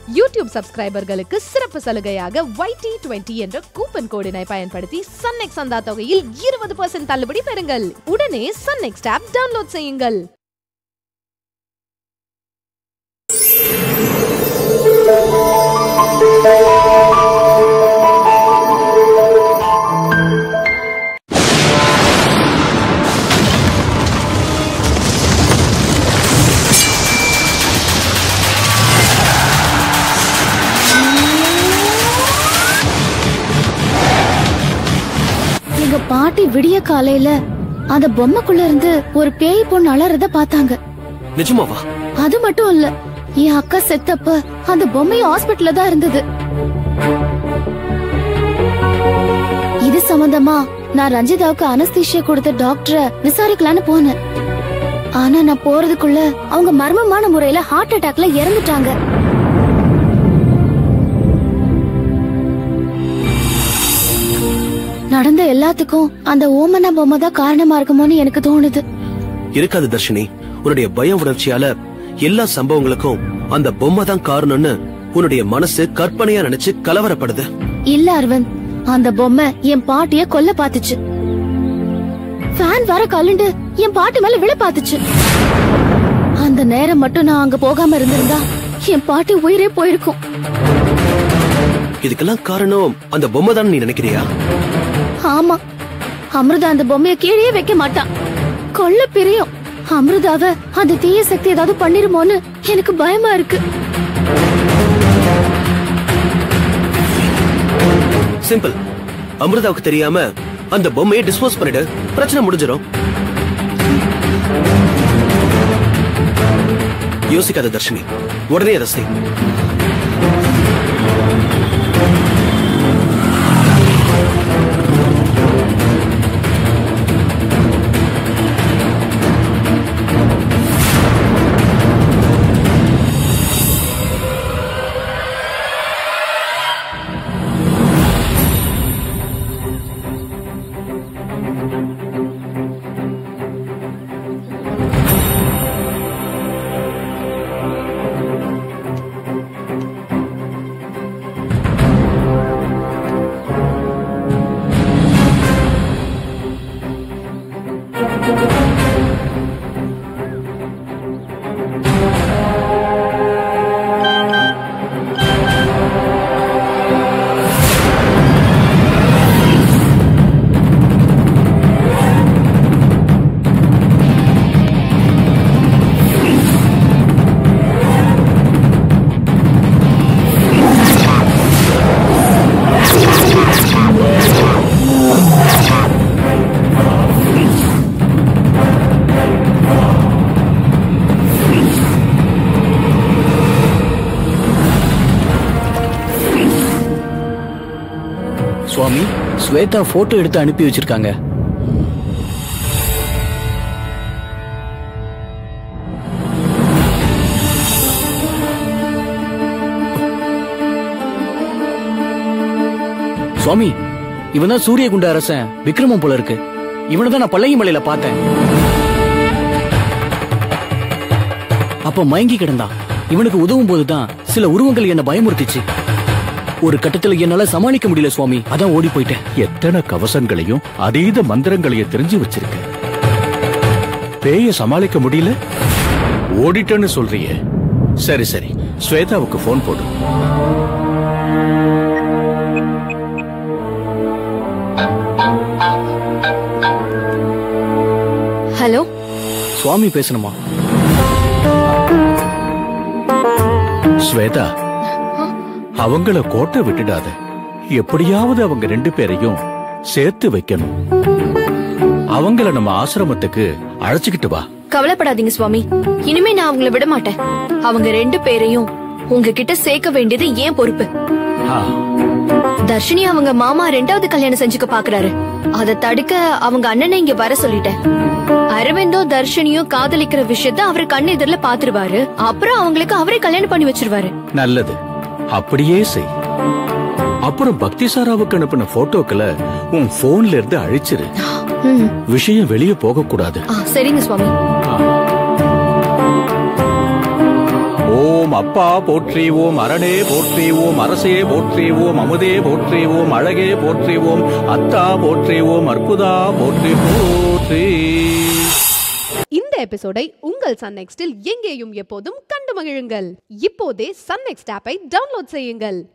YouTube சப்ஸ்கிரைபர்களுக்கு சிறப்பு சலுகையாக YT twenty என்ற கூப்பன் கோடினை பயன்படுத்தி சன்நெக்ஸ் சந்தா தொகையில் இருபது பர்சன்ட் தள்ளுபடி பெறுங்கள் உடனே சன்நெக்ஸ் ஆப் டவுன்லோட் செய்யுங்கள் எங்க பாட்டி விடிய காலையில அந்த பொம்மைக்குள்ள இருந்து ஒரு பேய் பொண்ணு அலறத பார்த்தாங்க நிஜமாவா அது மட்டும் இல்ல என் அக்கா செத்தப்ப அந்த பொம்மையும் ஹாஸ்பிட்டல்ல தான் இருந்தது இது சம்பந்தமா நான் ரஞ்சிதாவுக்கு அனஸ்தீஷியா கொடுத்த டாக்டரை விசாரிக்கலான்னு போனேன் ஆனா நான் போறதுக்குள்ள அவங்க மர்மமான முறையில ஹார்ட் அட்டாக்ல இறந்துட்டாங்க நடந்த எல்லாத்துக்கும் அந்த ஓமனா பொம்மை தான் காரணமா இருக்குமோன்னு எனக்கு தோணுது இருக்காது தர்ஷினி உன்னுடைய பய உணர்ச்சியால எல்லா சம்பவங்களுக்கும் அந்த பொம்மை தான் காரணம்னு உன்னுடைய மனசு கற்பனையா நினைச்சு கலவரப்படுது இல்ல அரவிந்த் அந்த பொம்மை என் பாட்டிய கொல்ல பாத்துச்சு ஃபேன் வர கலண்டு என் பாட்டி மேல விழ பாத்துச்சு அந்த நேரம் மட்டும் நான் அங்க போகாம இருந்திருந்தா என் பாட்டி உயிரே போயிருக்கும் இதுக்கெல்லாம் காரணம் அந்த பொம்மை தான் நீ நினைக்கிறியா ஆமா அமிர்தா அந்த பொம்மைய கீழே வைக்க மாட்டான் கொல்ல பிரியும் அமிர்தாவ அந்த தீய சக்தி ஏதாவது பண்ணிருமோன்னு எனக்கு பயமா இருக்கு சிம்பிள் அமிர்தாவுக்கு தெரியாம அந்த பொம்மையை டிஸ்போஸ் பண்ணிடு பிரச்சனை முடிஞ்சிடும் யோசிக்காத தர்ஷினி உடனே அதை செய் சுவாமி ஸ்வேதா போட்டோ எடுத்து அனுப்பி வச்சிருக்காங்க சுவாமி இவன் தான் சூரியகுண்ட அரசன் விக்ரமம் போல இருக்கு இவனை தான் நான் பல்லங்கி மலையில பார்த்தேன் அப்ப மயங்கி கிடந்தான் இவனுக்கு உதவும் போதுதான் சில உருவங்கள் என்ன பயமுறுத்திச்சு ஒரு கட்டத்துல என்னால சமாளிக்க முடியல சுவாமி அதான் ஓடி போயிட்டேன் எத்தனை கவசங்களையும் அதீத மந்திரங்களையும் தெரிஞ்சு வச்சிருக்க பேய சமாளிக்க முடியல ஓடிட்டேன்னு சொல்றியே சரி சரி ஸ்வேதாவுக்கு போன் போடு ஹலோ சுவாமி பேசணுமா ஸ்வேதா அவங்கள கோட்டை விட்டுடாத எப்படியாவது அவங்க ரெண்டு பேரையும் சேர்த்து வைக்கணும் அவங்கள நம்ம ஆசிரமத்துக்கு அழைச்சுக்கிட்டு வா கவலைப்படாதீங்க சுவாமி இனிமே நான் அவங்கள விட மாட்டேன் அவங்க ரெண்டு பேரையும் உங்ககிட்ட சேர்க்க வேண்டியது ஏன் பொறுப்பு ஆ, தர்ஷினி அவங்க மாமா ரெண்டாவது கல்யாணம் செஞ்சுக்க பாக்குறாரு அதை தடுக்க அவங்க அண்ணனை இங்க வர சொல்லிட்டேன் அரவிந்தோ தர்ஷினியும் காதலிக்கிற விஷயத்த அவர் கண் எதிரில பாத்துருவாரு அப்புறம் அவங்களுக்கு அவரே கல்யாணம் பண்ணி வச்சிருவாரு நல்லது அப்படியே செய் அப்புறம் பக்தி சாராவுக்கு அனுப்பின போட்டோக்களை உன் போன்ல இருந்து அழிச்சிரு ம். விஷயம் வெளியே போக கூடாது ஆ, சரிங்க சுவாமி ஓம் ஓம் அப்பா போற்றி ஓம் அரணே போற்றி ஓம் அரசே போற்றி ஓம் அமுதே போற்றி ஓம் அழகே போற்றி ஓம் அத்தா போற்றி ஓம் அற்புதா போற்றி போற்றி இந்த எபிசோடை உங்கள் சன் நெக்ஸ்டில் எங்கேயும் எப்போதும் கண்டு மகிழுங்கள் இப்போதே சன் நெக்ஸ்ட் ஆப்பை டவுன்லோட் செய்யுங்கள்